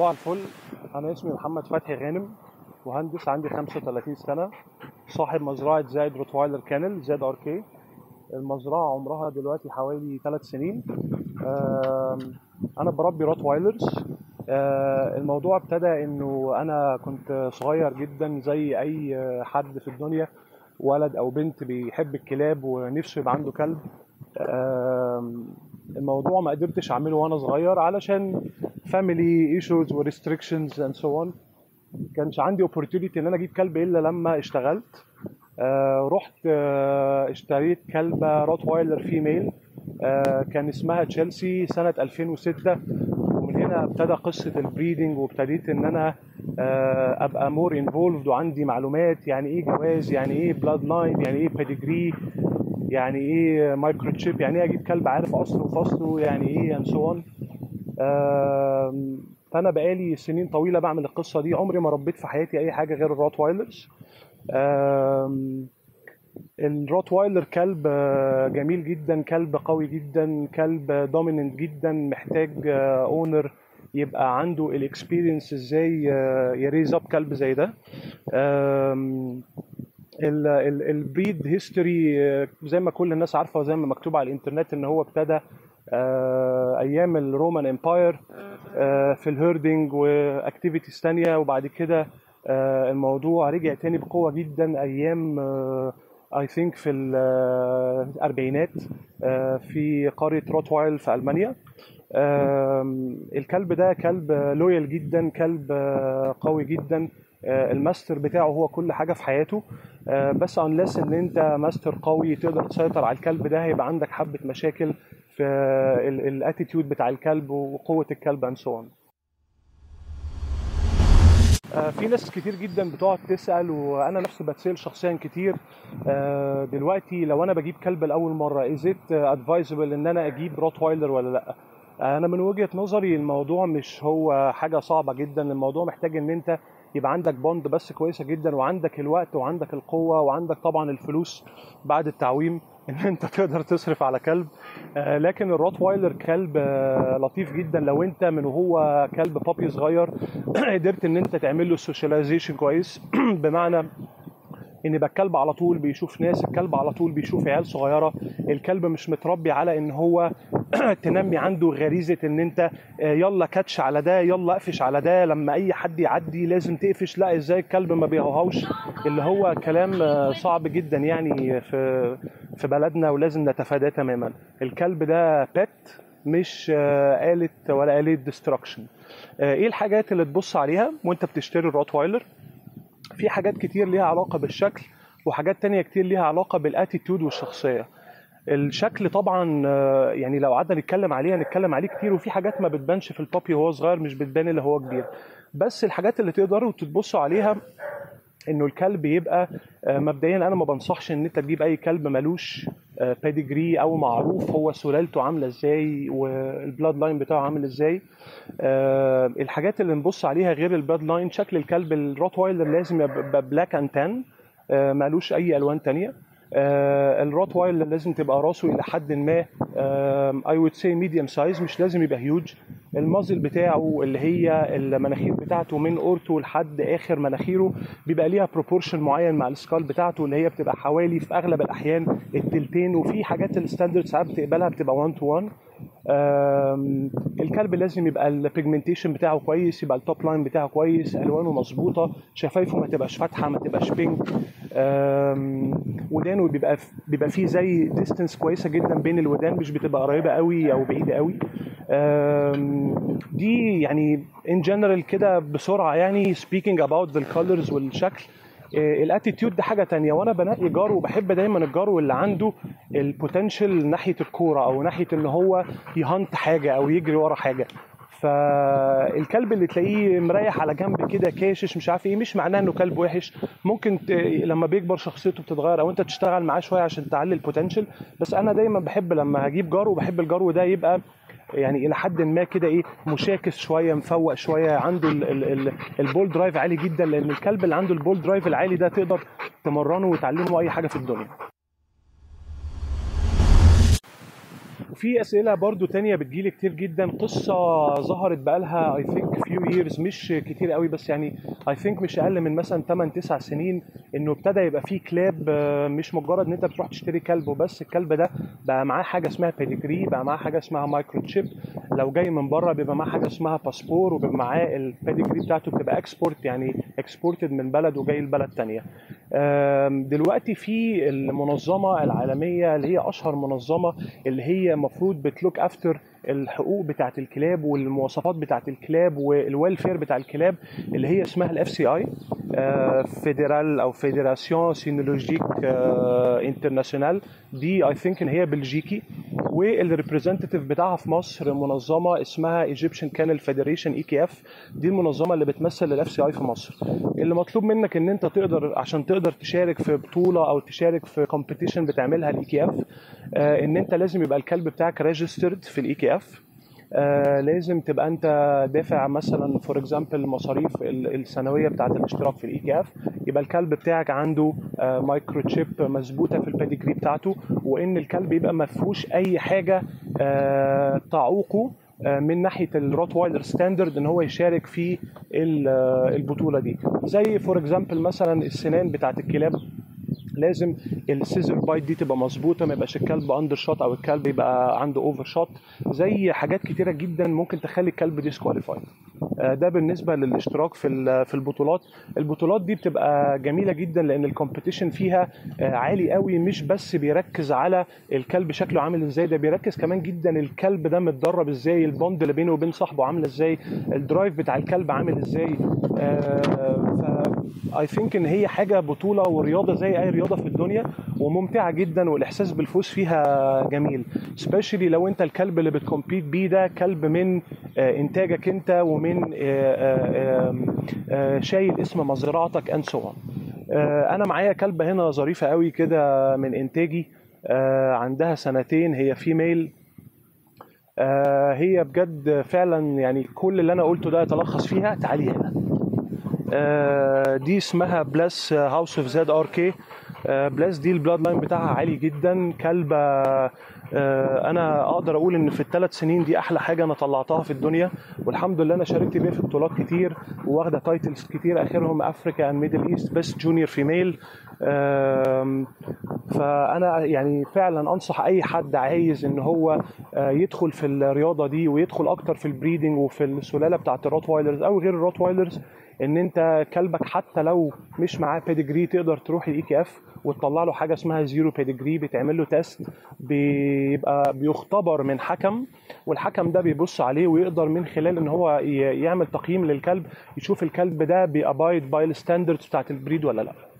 صباح الفل أنا اسمي محمد فتحي غانم مهندس عندي 35 سنة صاحب مزرعة زايد روتوايلر كانل زاد ار كي المزرعة عمرها دلوقتي حوالي 3 سنين آم، أنا بربي روتوايلرز آه، الموضوع ابتدى إنه أنا كنت صغير جدا زي أي حد في الدنيا ولد أو بنت بيحب الكلاب ونفسه يبقى عنده كلب آم، الموضوع ما قدرتش اعمله وانا صغير علشان فاميلي ايشوز وريستريكشنز اند سو اون كانش عندي opportunity ان انا اجيب كلب الا لما اشتغلت آه رحت آه اشتريت كلبه روتوايلر فيميل آه كان اسمها تشيلسي سنه 2006 ومن هنا ابتدى قصه البريدنج وابتديت ان انا آه ابقى مور انفولفد وعندي معلومات يعني ايه جواز يعني ايه بلاد لاين يعني ايه بيدجري يعني ايه مايكرو تشيب يعني ايه اجيب كلب عارف اصله وفصله يعني ايه اند سو اون فانا بقالي سنين طويله بعمل القصه دي عمري ما ربيت في حياتي اي حاجه غير الروت وايلرز الروت وايلر كلب آه، جميل جدا كلب قوي جدا كلب دوميننت جدا محتاج اونر يبقى عنده الاكسبيرينس ازاي آه، يريز اب كلب زي ده آم، ال- ال- البريد هيستوري زي ما كل الناس عارفه وزي ما مكتوب على الانترنت ان هو ابتدى آه، ايام الرومان امباير في الهيردنج واكتيفيتيز تانية وبعد كده آه، الموضوع رجع تاني بقوه جدا ايام اي ثينك في الاربعينات آه، في قريه روتوايل في المانيا آم، الكلب ده كلب لويال جدا كلب آه، قوي جدا آه، الماستر بتاعه هو كل حاجه في حياته آه، بس انلس ان انت ماستر قوي تقدر تسيطر على الكلب ده هيبقى عندك حبه مشاكل في الاتيتيود بتاع الكلب وقوه الكلب اند سو في ناس كتير جدا بتقعد تسال وانا نفسي بتسال شخصيا كتير آه، دلوقتي لو انا بجيب كلب لاول مره از ات ادفايزبل ان انا اجيب روتوايلر ولا لا انا من وجهه نظري الموضوع مش هو حاجه صعبه جدا الموضوع محتاج ان انت يبقى عندك بوند بس كويسه جدا وعندك الوقت وعندك القوه وعندك طبعا الفلوس بعد التعويم ان انت تقدر تصرف على كلب آه، لكن الروتوايلر كلب آه، لطيف جدا لو انت من وهو كلب بابي صغير قدرت ان انت تعمل له سوشياليزيشن كويس بمعنى ان يبقى الكلب على طول بيشوف ناس الكلب على طول بيشوف عيال صغيره الكلب مش متربي على ان هو تنمي عنده غريزه ان انت آه، يلا كاتش على ده يلا اقفش على ده لما اي حد يعدي لازم تقفش لا ازاي الكلب ما بيهوهوش اللي هو كلام آه، صعب جدا يعني في في بلدنا ولازم نتفاداه تماما الكلب ده بيت مش آه، آلة ولا آلة ديستركشن ايه الحاجات اللي تبص عليها وانت بتشتري الروتوايلر في حاجات كتير ليها علاقة بالشكل وحاجات تانية كتير ليها علاقة بالاتيتيود والشخصية الشكل طبعا آه، يعني لو قعدنا نتكلم عليه هنتكلم عليه كتير وفي حاجات ما بتبانش في البابي وهو صغير مش بتبان اللي هو كبير بس الحاجات اللي تقدروا تبصوا عليها انه الكلب يبقى آه، مبدئيا انا ما بنصحش ان انت تجيب اي كلب ملوش بيدجري او معروف هو سلالته عامله ازاي والبلاد لاين بتاعه عامل ازاي آه، الحاجات اللي نبص عليها غير البلاد لاين شكل الكلب الروتوايلر لازم يبقى بلاك اند تان مالوش اي الوان تانية آه، الروتوايلر لازم تبقى راسه الى حد ما اي وود سي ميديوم سايز مش لازم يبقى هيوج المازل بتاعه اللي هي المناخير بتاعته من اورته لحد اخر مناخيره بيبقى ليها بروبورشن معين مع السكال بتاعته اللي هي بتبقى حوالي في اغلب الاحيان التلتين وفي حاجات الستاندرد ساعات بتقبلها بتبقى 1 تو 1 آم، الكلب لازم يبقى البيجمنتيشن بتاعه كويس يبقى التوب لاين بتاعه كويس الوانه مظبوطه شفايفه ما تبقاش فاتحه ما تبقاش بينك آم، ودانه بيبقى بيبقى فيه زي ديستنس كويسه جدا بين الودان مش بتبقى قريبه قوي او بعيده قوي آم، دي يعني ان جنرال كده بسرعه يعني speaking about the colors والشكل الاتيتيود ده حاجه تانية وانا بنقي جارو وبحب دايما الجارو اللي عنده البوتنشال ناحيه الكوره او ناحيه ان هو يهنت حاجه او يجري ورا حاجه فالكلب اللي تلاقيه مريح على جنب كده كاشش مش عارف ايه مش معناه انه كلب وحش ممكن ت... لما بيكبر شخصيته بتتغير او انت تشتغل معاه شويه عشان تعلي البوتنشال بس انا دايما بحب لما هجيب جارو بحب الجارو ده يبقى يعني الى حد ما كده ايه مشاكس شويه مفوق شويه عنده ال ال ال البول درايف عالي جدا لان الكلب اللي عنده البول درايف العالي ده تقدر تمرنه وتعلمه اي حاجه في الدنيا في اسئله برضو تانية بتجيلي كتير جدا قصه ظهرت بقالها اي ثينك فيو ييرز مش كتير قوي بس يعني اي ثينك مش اقل من مثلا 8 9 سنين انه ابتدى يبقى فيه كلاب آه، مش مجرد ان انت بتروح تشتري كلب وبس الكلب ده بقى معاه حاجه اسمها بيديجري بقى معاه حاجه اسمها مايكرو تشيب لو جاي من بره بيبقى معاه حاجه اسمها باسبور وبيبقى معاه البيديجري بتاعته بتبقى اكسبورت يعني اكسبورتد من بلد وجاي لبلد تانية آم، دلوقتي في المنظمه العالميه اللي هي اشهر منظمه اللي هي المفروض بتلوك افتر الحقوق بتاعت الكلاب والمواصفات بتاعت الكلاب والويلفير بتاع الكلاب اللي هي اسمها الاف سي اي فيدرال او فيدراسيون سينولوجيك انترناسيونال دي اي ثينك ان هي بلجيكي والريبريزنتيف بتاعها في مصر منظمه اسمها ايجيبشن كانل فيدريشن اي كي اف دي المنظمه اللي بتمثل الاف سي اي في مصر اللي مطلوب منك ان انت تقدر عشان تقدر تشارك في بطوله او تشارك في كومبيتيشن بتعملها الاي كي اف ان انت لازم يبقى الكلب بتاعك ريجسترد في الاي كي اف آه لازم تبقى انت دافع مثلا فور اكزامبل مصاريف ال- السنويه بتاعه الاشتراك في الاي كي اف يبقى الكلب بتاعك عنده آه مايكرو تشيب مظبوطه في البيديجري بتاعته وان الكلب يبقى ما فيهوش اي حاجه آه تعوقه آه، من ناحيه الروت وايلر ستاندرد ان هو يشارك في ال- آه، البطوله دي زي فور اكزامبل مثلا السنان بتاعه الكلاب لازم السيزر بايت دي تبقى مظبوطه ما يبقاش الكلب اندر شوت او الكلب يبقى عنده اوفر شوت زي حاجات كتيره جدا ممكن تخلي الكلب ديسكواليفايد ده بالنسبه للاشتراك في ال- في البطولات البطولات دي بتبقى جميله جدا لان الكومبيتيشن فيها آه، عالي قوي مش بس بيركز على الكلب شكله عامل ازاي ده بيركز كمان جدا الكلب ده متدرب ازاي البوند اللي بينه وبين صاحبه عامله ازاي الدرايف بتاع الكلب عامل ازاي اي ثينك ان هي حاجه بطوله ورياضه زي اي رياضه في الدنيا وممتعه جدا والاحساس بالفوز فيها جميل سبيشالي لو انت الكلب اللي بتكمبيت بيه ده كلب من آه، انتاجك انت ومن آه، آه، آه، شايل اسم مزرعتك اند سو انا معايا كلبه هنا ظريفه قوي كده من انتاجي آه، عندها سنتين هي فيميل آه، هي بجد فعلا يعني كل اللي انا قلته ده يتلخص فيها تعالي هنا آه، دي اسمها بلاس هاوس اوف زاد ار كي بلاس دي البلاد لاين بتاعها عالي جدا كلبه آه، انا اقدر اقول ان في الثلاث سنين دي احلى حاجه انا طلعتها في الدنيا والحمد لله انا شاركت بيها في بطولات كتير واخده تايتلز كتير اخرهم افريكا اند ميدل ايست بيست جونيور فيميل فانا يعني فعلا انصح اي حد عايز ان هو آه، يدخل في الرياضه دي ويدخل اكتر في البريدنج وفي السلاله بتاعت الروت وايلرز او غير الروت وايلرز ان انت كلبك حتى لو مش معاه بيديجري تقدر تروح الاي كي اف وتطلع له حاجه اسمها زيرو بيديجري بيتعمل له تيست بيبقى بيختبر من حكم والحكم ده بيبص عليه ويقدر من خلال ان هو ي- يعمل تقييم للكلب يشوف الكلب ده بيابايد باي الستاندردز بتاعت البريد ولا لا